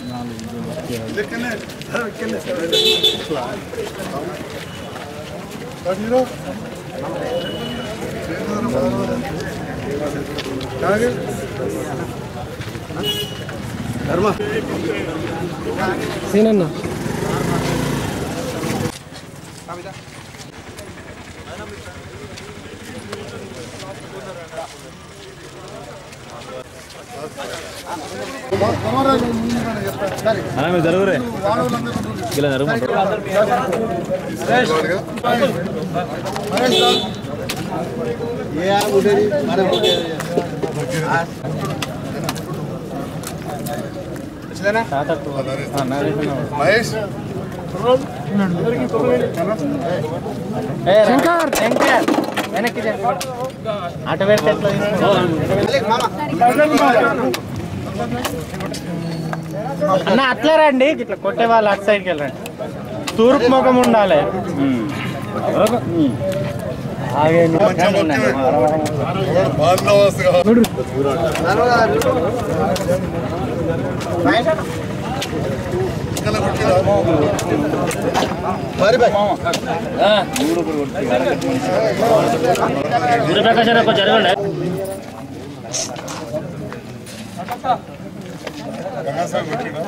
సీనన్న మీరు జరుగురే ఇలా జరుగు మహేష్ శంకర్ శంకర్ వెనక్కి అటు పెడితే అన్న అట్లా రండి ఇట్లా కొట్టే వాళ్ళు అటు సైడ్కి వెళ్ళండి తూర్పు ముఖం ఉండాలి ఆగేయండి. బాంధవస్తుగా సూర్యప్రకాశ్ కొంచెం జరగండి గంగాస్వామి పెట్టినా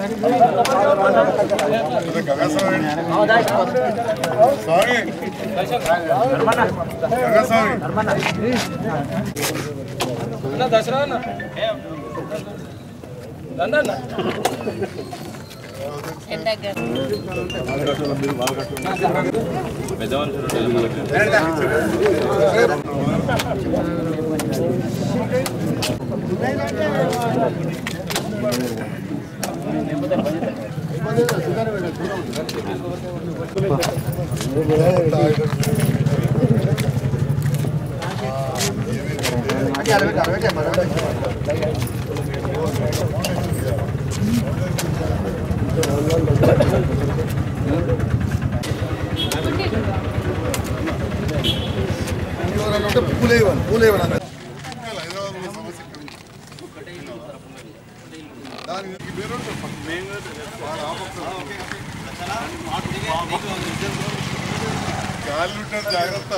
గంగాస్వామి స్వామి గంగాస్వామి పూలేవన్ పూలేవన్ అన్నది హైదరాబాద్ సమస్య దానికి పేరు గాలి ఉంటారు జాగ్రత్త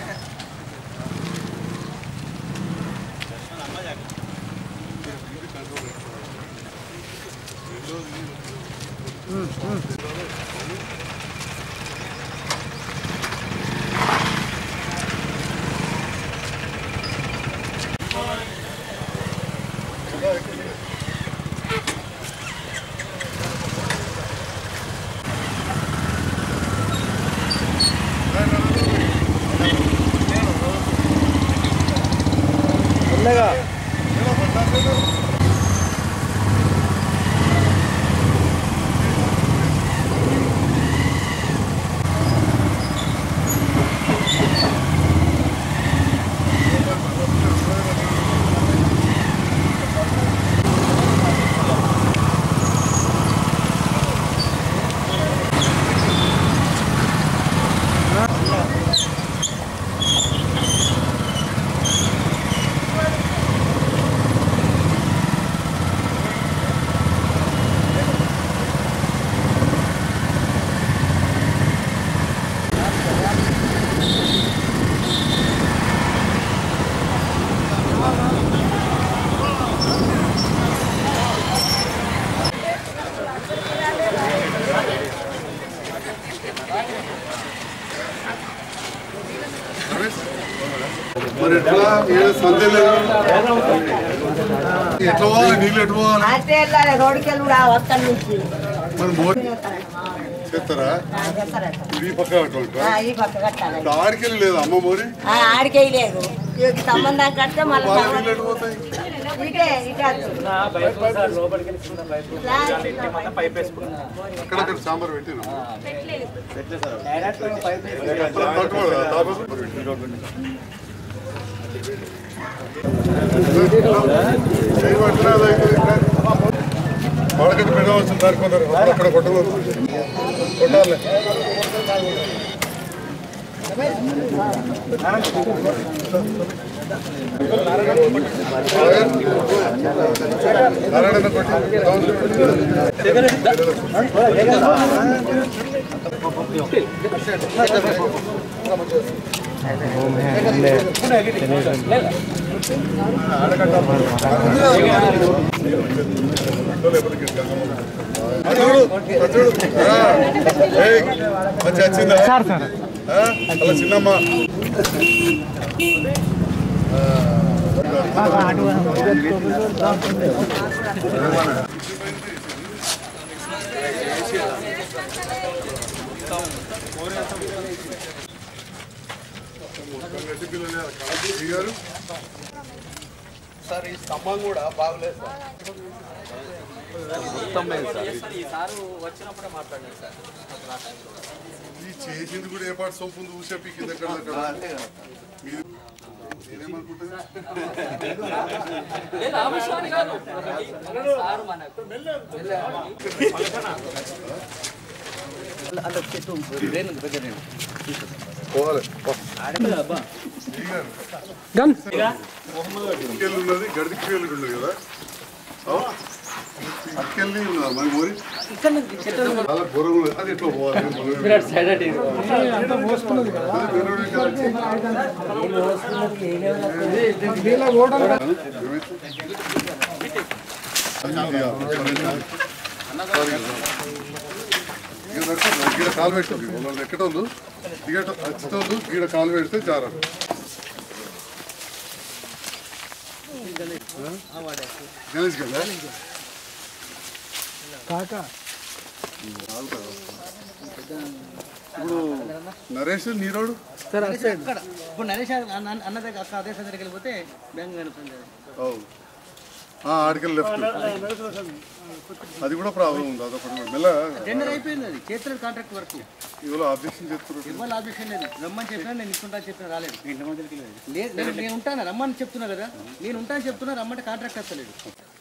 మరి ఎట్లా ఏ సందేహం లేదు ఎట్లా పోవాలి నీళ్ళు ఎట్లా పోవాలి అయితే వెళ్ళాలి రోడ్డుకి వెళ్ళి కూడా వస్తాను నుంచి మరి మోర్ చేస్తారా ఆ, చేస్తారట. ఈ పక్క కట్టుకుంటా ఆ, ఈ పక్క కట్టాలి ఆడికి వెళ్ళి లేదా అమ్మ మోరి ఆ, ఆడికి వేయలేదు ఈ సంబంధం కడితే మళ్ళీ వాళ్ళ నీళ్ళు ఎట్లా పోతాయి ఇటే ఇటే వచ్చు. అక్కడక్కడ సాంబార్ పెట్టినా తట్టుకోడు, తాపసు. చేయి పట్టినా అది అయితే ఇక్కడ. వాడకట్టు పెట్టవచ్చు దాని కొందరు అక్కడ కొట్టకూడదు కొట్టాలి నారాయణ మంచి వచ్చిందా సార్ సార్ ఆ? అలా చిన్నమ్మ గారు సార్ ఈ స్తంభం కూడా బాగలేదు సార్ ఈ చేసింది కూడా ఏ పాట సొంపు ఉంది ఊసే పీకింది ఎక్కడ అక్కడ మీరు నేనేమనుకుంటున్నా పోవాలి ఇటుకెళ్ళి ఉన్నది గడికి వెళ్ళి ఉన్నది కదా అవునా? ఇటుకెళ్ళి ఉన్నదా మరి మోరి చాలా బుర్ర ఉన్నది అది ఎట్లా పోవాలి అది బెరడు కాదు. గీడ కాలు పెట్టండి వాళ్ళు ఎక్కటోళ్ళు దిగట వచ్చేటోళ్ళు గీడ కాలు పెడితే జారారు గణేష్ కదా ఇప్పుడు నరేష్ నీరోడు ఇప్పుడు నరేష్ అన్న అన్న దగ్గర అక్క అదే దగ్గరికి వెళ్ళిపోతే బ్యాంక్ కనుకుంది అవు ఆడికల్ లెఫ్ట్ అది కూడా ప్రాబ్లం ఉంది అదొకటి కూడా. మెల్ల టెండర్ అయిపోయింది అది చేతుల కాంట్రాక్ట్ వర్క్ ఇవాళ అబ్జెక్షన్ చేస్తున్నారు ఇవ్వాలి ఆబ్జెక్షన్ లేదు రమ్మని చెప్పినా నేను ఇస్తుంటా చెప్పినా రాలేదు లేదు నేను నేను ఉంటాను రమ్మని చెప్తున్నా కదా నేను ఉంటాను చెప్తున్నా రమ్మంటే కాంట్రాక్ట్ వస్తలేదు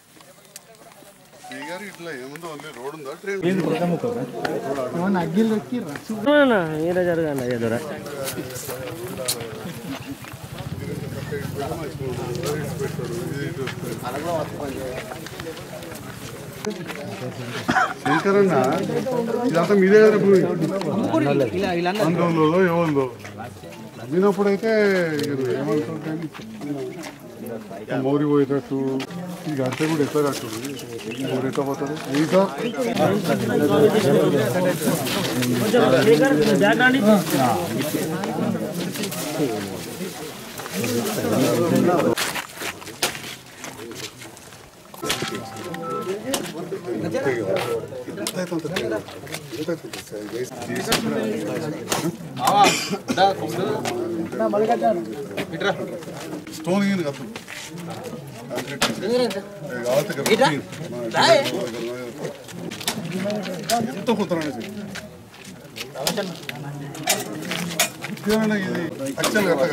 ఈ గారు ఇట్లా ఏముందో ఓన్లీ రోడ్ ఉందా ట్రైన్ శంకరన్న ఇదంతా మీదే కదా భూమి ఇలా ఇలా ఆందోళనలో ఏముందో అమ్మినప్పుడైతే ఏమంటారు కానీ మౌరి పోయేటట్టు ఇక అంతే కూడా ఎట్లా కట్టుడు మౌరి ఎట్లా పోతారు ఏ సార్ స్టోన్ గిన్ కత్తు ఎంత కుదరని ఇది యాక్చువల్ కట్ట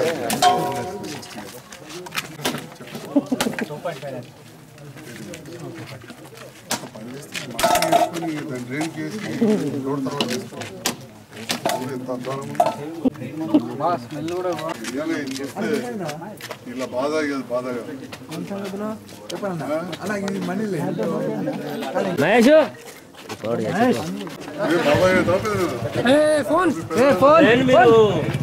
డ్రైన్ కేసి రోడ్ తర్వాత చేసుకోవాలి ఎంత అధ్వానం ఉంది. ఇవాళ ఇది చేస్తే ఇలా బాధ కాదు బాధ కాదు మహేష్ ఇదే బాబాయ్ తప్పేది మీరు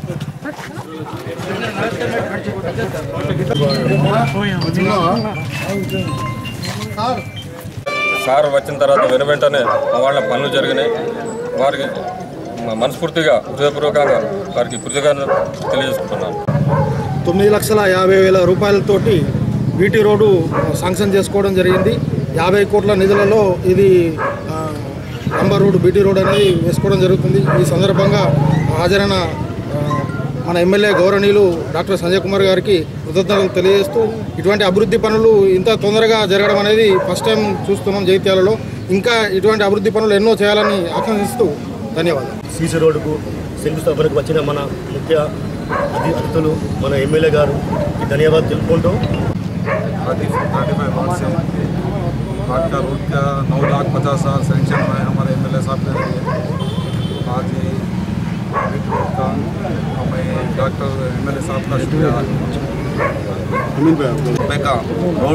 సార్ వచ్చిన తర్వాత వెను వెంటనే మా వాళ్ళ పనులు జరిగినాయి వారికి మ- మనస్ఫూర్తిగా హృదయపూర్వకంగా వారికి కృతజ్ఞతలు తెలియజేసుకుంటున్నాను తొమ్మిది లక్షల యాభై వేల రూపాయలతోటి బీటీ రోడ్డు శాంక్షన్ చేసుకోవడం జరిగింది యాభై కోట్ల నిధులలో ఇది ఆ, నంబర్ రోడ్డు బీటీ రోడ్ అనేది వేసుకోవడం జరుగుతుంది ఈ సందర్భంగా హాజరైన ఆ, మన ఎమ్మెల్యే గౌరవనీయులు డాక్టర్ సంజయ్ కుమార్ గారికి కృతజ్ఞతలు తెలియజేస్తూ ఇటువంటి అభివృద్ధి పనులు ఇంత తొందరగా జరగడం అనేది ఫస్ట్ టైం చూస్తున్నాం జైత్యాలలో ఇంకా ఇటువంటి అభివృద్ధి పనులు ఎన్నో చేయాలని ఆకాంక్షిస్తూ ధన్యవాదాలు సీసీ రోడ్డుకు శంకుస్థాపనకు వచ్చిన మన ముఖ్య అతి అతిథులు మన ఎమ్మెల్యే గారు ధన్యవాదాలు తెలుపుకుంటూ थर्टी थर्टी फाइव वार्ड से आज का रोड का नौ लाख पचास हज़ार सेंक्शन हुआ है हमारे एम एल ए साहब के जरिए आज ये बीट रोड का हमें डॉक्टर एम एल ए साहब का शुक्रिया रुपये का रोड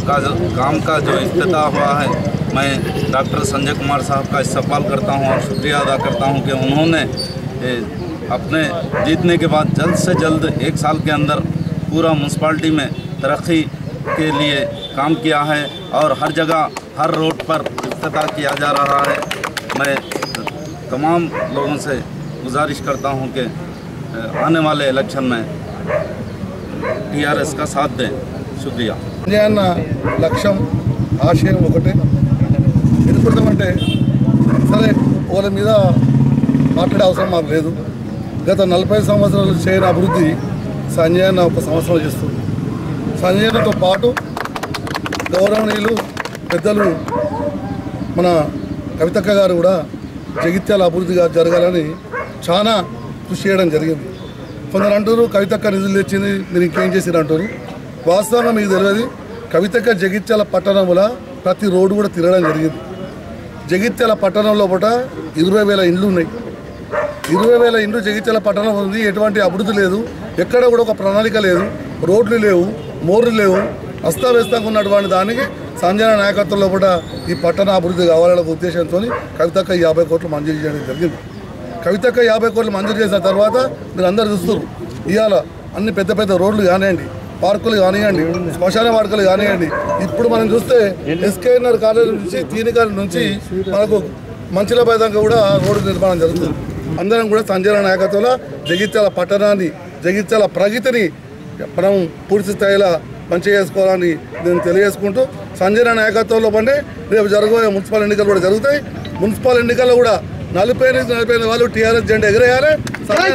का जो काम का जो इफ्तः हुआ है मैं डॉक्टर संजय कुमार साहब का इस्तेमाल करता हूँ और शुक्रिया अदा करता हूँ कि उन्होंने ए, अपने जीतने के बाद जल्द से जल्द एक साल के अंदर पूरा म्यूनसिपाल्टी में तरक्की के लिए काम किया है और हर जगह हर रोड पर इफ्तः किया जा रहा है मैं तमाम लोगों से गुजारिश करता हूँ कि ए, आने वाले इलेक्शन में टीआरएस का साथ दें शुक्रिया అన్న లక్ష్యం ఆశయం ఒకటే ఎందుకుంటామంటే సరే వాళ్ళ మీద మాట్లాడే అవసరం మాకు లేదు గత నలభై సంవత్సరాలు చేయని అభివృద్ధి సంజయ్ అన్న ఒక సంవత్సరం చేస్తుంది సంజయ్ అన్నతో పాటు గౌరవనీయులు పెద్దలు మన కవితక్క గారు కూడా జగిత్యాల అభివృద్ధిగా జరగాలని చాలా కృషి చేయడం జరిగింది కొందరు అంటారు కవితక్క నిధులు తెచ్చింది మీరు ఇంకేం చేసిరు అంటారు వాస్తవంగా మీకు తెలియదు కవితక్క జగిత్యాల పట్టణంలో ప్రతి రోడ్డు కూడా తిరగడం జరిగింది జగిత్యాల పట్టణంలో పూట ఇరవై వేల ఇండ్లు ఉన్నాయి ఇరవై వేల ఇండ్లు జగిత్యాల పట్టణం ఉంది ఎటువంటి అభివృద్ధి లేదు ఎక్కడ కూడా ఒక ప్రణాళిక లేదు రోడ్లు లేవు మోర్లు లేవు అస్తావ్యస్తంగా ఉన్నటువంటి దానికి సంజన నాయకత్వంలో కూడా ఈ పట్టణ అభివృద్ధి కావాలనే ఒక ఉద్దేశంతో కవితక్క యాభై కోట్లు మంజూరు చేయడం జరిగింది కవితక్క యాభై కోట్లు మంజూరు చేసిన తర్వాత మీరు అందరు చూస్తారు ఇవాళ అన్ని పెద్ద పెద్ద రోడ్లు కానివ్వండి పార్కులు కానివ్వండి శ్మశాన పార్కులు కానివ్వండి ఇప్పుడు మనం చూస్తే ఎస్కేఎన్ఆర్ కాలేజ్ నుంచి తీనికాల నుంచి మనకు మంచిలపై దాకా కూడా రోడ్డు నిర్మాణం జరుగుతుంది అందరం కూడా సంజయ్ నాయకత్వంలో జగిత్యాల పట్టణాన్ని జగిత్యాల ప్రగతిని మనం పూర్తి స్థాయిలో మంచి చేసుకోవాలని నేను తెలియజేసుకుంటూ సంజయ్ నాయకత్వంలో పండి రేపు జరగబోయే మున్సిపల్ ఎన్నికలు కూడా జరుగుతాయి మున్సిపల్ ఎన్నికల్లో కూడా నలభై నుంచి నలభై ఐదు వాళ్ళు టీఆర్ఎస్ జెండా ఎగరేయాలి సంజయ్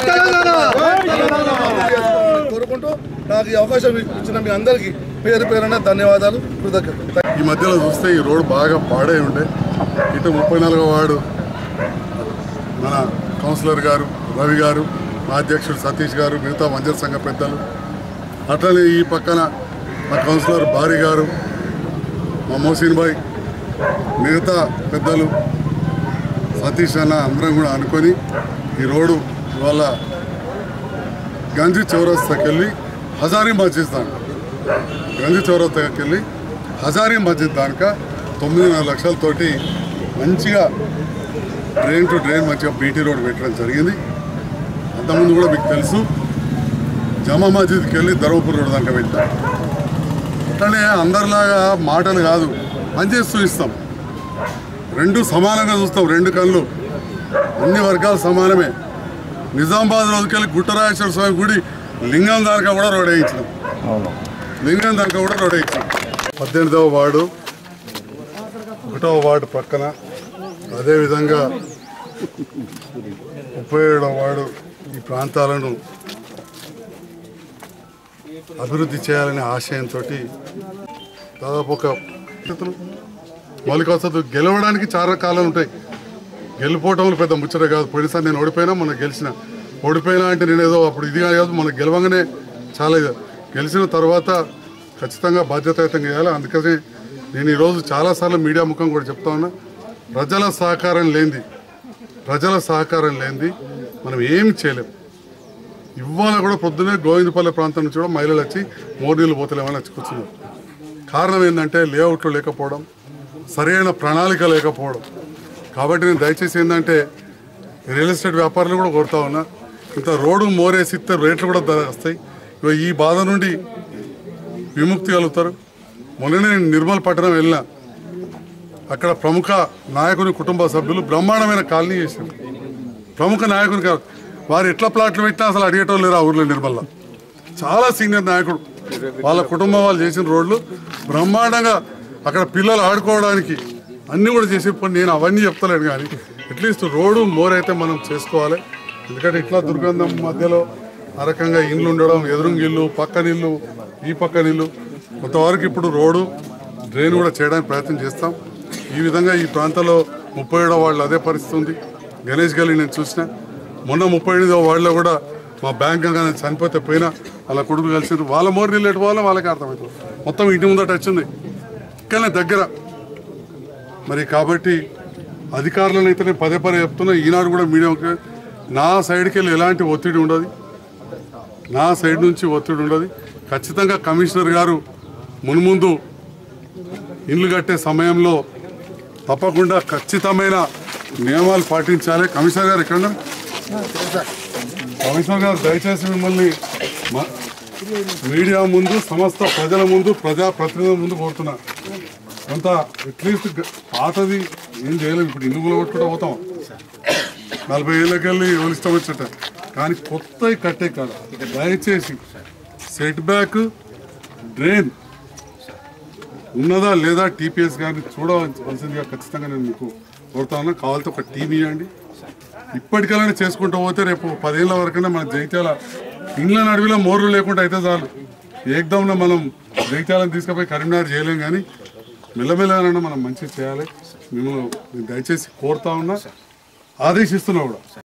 నాయకత్వం కోరుకుంటూ నాకు ఈ అవకాశం ఇచ్చిన మీ అందరికీ పేరు పేరున ధన్యవాదాలు కృతజ్ఞతలు ఈ మధ్యలో చూస్తే ఈ రోడ్ బాగా పాడై ఉండే ఇటు ముప్పై నాలుగో వార్డు మన కౌన్సిలర్ గారు రవి గారు మా అధ్యక్షుడు సతీష్ గారు మిగతా మంజర్ సంఘ పెద్దలు అట్లనే ఈ పక్కన మా కౌన్సిలర్ భారీ గారు మా మోసిన్ భాయ్ మిగతా పెద్దలు సతీష్ అన్న అందరం కూడా అనుకొని ఈ రోడ్డు ఇవాళ గంజి చౌరస్తాకి వెళ్ళి హజారీ మస్జిద్ దాకా గంజి చౌరస్తాకి వెళ్ళి హజారీ మస్జిద్ దాకా తొమ్మిదిన్నర లక్షలతోటి మంచిగా డ్రైన్ టు డ్రైన్ మంచిగా బీటీ రోడ్ పెట్టడం జరిగింది అంతకుముందు కూడా మీకు తెలుసు జమా మస్జిద్కి వెళ్ళి ధర్మపురి రోడ్ దాకా వెళ్తాం అట్లనే అందరిలాగా మాటలు కాదు పనిచేసి చూపిస్తాం రెండు సమానంగా చూస్తాం రెండు కళ్ళు అన్ని వర్గాలు సమానమే నిజామాబాద్ రోజుకెళ్ళి గుట్టరాజేశ్వర స్వామి గుడి లింగం దాకా కూడా రోడ్ వేయించినాం లింగం దాకా కూడా రోడ్ వేయించినాం పద్దెనిమిదవ వార్డు ఒకటవ వార్డు పక్కన అదేవిధంగా ముప్పై ఏడవ వార్డు ఈ ప్రాంతాలను అభివృద్ధి చేయాలనే ఆశయంతో దాదాపు ఒక మౌలిక వసతులు గెలవడానికి చాలా కాలం ఉంటాయి గెలిపోవటంలో పెద్ద ముచ్చట కాదు పోయినసారి నేను ఓడిపోయినా మొన్న గెలిచిన ఓడిపోయినా అంటే నేను ఏదో అప్పుడు ఇది కాదు మన గెలవంగానే చాలా ఇది. గెలిచిన తర్వాత ఖచ్చితంగా బాధ్యతాయుతంగా చేయాలి అందుకని నేను ఈరోజు చాలాసార్లు మీడియా ముఖం కూడా చెప్తా ఉన్నా ప్రజల సహకారం లేనిది ప్రజల సహకారం లేనిది మనం ఏమి చేయలేం ఇవాళ కూడా పొద్దునే గోవిందపల్లి ప్రాంతం నుంచి కూడా మహిళలు వచ్చి మోర్ నీళ్ళు పోతలేమని వచ్చి కూర్చున్నారు కారణం ఏంటంటే లేఅవుట్లు లేకపోవడం సరైన ప్రణాళిక లేకపోవడం కాబట్టి నేను దయచేసి ఏంటంటే రియల్ ఎస్టేట్ వ్యాపారులు కూడా కోరుతా ఉన్నా ఇంత రోడ్డు మోరేసి ఇస్తే రేట్లు కూడా ధర వస్తాయి ఇగో ఈ బాధ నుండి విముక్తి కలుగుతారు మొన్ననే నేను నిర్మల్ పట్టణం వెళ్ళిన అక్కడ ప్రముఖ నాయకుని కుటుంబ సభ్యులు బ్రహ్మాండమైన కాలనీ చేశారు ప్రముఖ నాయకుని కాదు వారు ఎట్లా ప్లాట్లు పెట్టినా అసలు అడిగేటోళ్ళు లేరు ఆ ఊర్లో నిర్మల్లో చాలా సీనియర్ నాయకుడు వాళ్ళ కుటుంబం వాళ్ళు చేసిన రోడ్లు బ్రహ్మాండంగా అక్కడ పిల్లలు ఆడుకోవడానికి అన్నీ కూడా చేసి ఇప్పుడు నేను అవన్నీ చెప్తలేను కానీ అట్లీస్ట్ రోడ్డు మోర్ అయితే మనం చేసుకోవాలి ఎందుకంటే ఇట్లా దుర్గంధం మధ్యలో ఆ రకంగా ఇండ్లు ఉండడం ఎదురుంగిల్లు పక్కన ఇల్లు ఈ పక్కన ఇల్లు కొంతవరకు ఇప్పుడు రోడ్డు డ్రైన్ కూడా చేయడానికి ప్రయత్నం చేస్తాం ఈ విధంగా ఈ ప్రాంతంలో ముప్పై ఏడో వాళ్ళు అదే పరిస్థితి ఉంది గణేష్ గల్లీ నేను చూసిన మొన్న ముప్పై ఎనిమిదో వాళ్ళలో కూడా మా బ్యాంక్ కానీ చనిపోతే పోయినా వాళ్ళ కొడుకు కలిసి వాళ్ళ మోరు నీళ్ళు ఎటు పోవాలో వాళ్ళకి అర్థమవుతుంది మొత్తం ఇంటి ముందట వచ్చింది ఇక్కడనే దగ్గర మరి కాబట్టి అధికారులను అయితే నేను పదే పదే చెప్తున్నా ఈనాడు కూడా మీడియాకి నా సైడ్కి వెళ్ళి ఎలాంటి ఒత్తిడి ఉండదు నా సైడ్ నుంచి ఒత్తిడి ఉండదు ఖచ్చితంగా కమిషనర్ గారు మున్ముందు ఇండ్లు కట్టే సమయంలో తప్పకుండా ఖచ్చితమైన నియమాలు పాటించాలి కమిషనర్ గారు ఎక్కడ ఉన్నారు? కమిషనర్ గారు దయచేసి మిమ్మల్ని మ- మీడియా ముందు సమస్త ప్రజల ముందు ప్రజా ప్రతినిధుల ముందు కోరుతున్నా కొంత అట్లీస్ట్ గ- పాతది ఏం చేయలేము ఇప్పుడు ఇల్లు కూడా కొట్టుకుంటూ పోతాం నలభై ఏళ్ళకెళ్ళి ఎవరు ఇష్టం వచ్చేట కానీ కొత్తవి కట్టే కాదు దయచేసి సెట్ బ్యాక్ డ్రైన్ ఉన్నదా లేదా టీపీఎస్ కానీ చూడవలసిందిగా ఖచ్చితంగా నేను మీకు కోరుతాను కావాలంటే ఒక టీవీ ఇవ్వండి ఇప్పటికైనా చేసుకుంటూ పోతే రేపు పదేళ్ళ వరకైనా మన జైత్యాల ఇండ్ల నడువిలో మోర్లు లేకుండా అయితే చాలు ఏకదమ్న మనం జైత్యాలను తీసుకుపోయి కరీంనగర్ చేయలేం కానీ మెల్లమెల్లగానైనా మనం మంచిగా చేయాలి మిమ్మల్ని దయచేసి కోరుతా ఉన్నా ఆదేశిస్తున్నా కూడా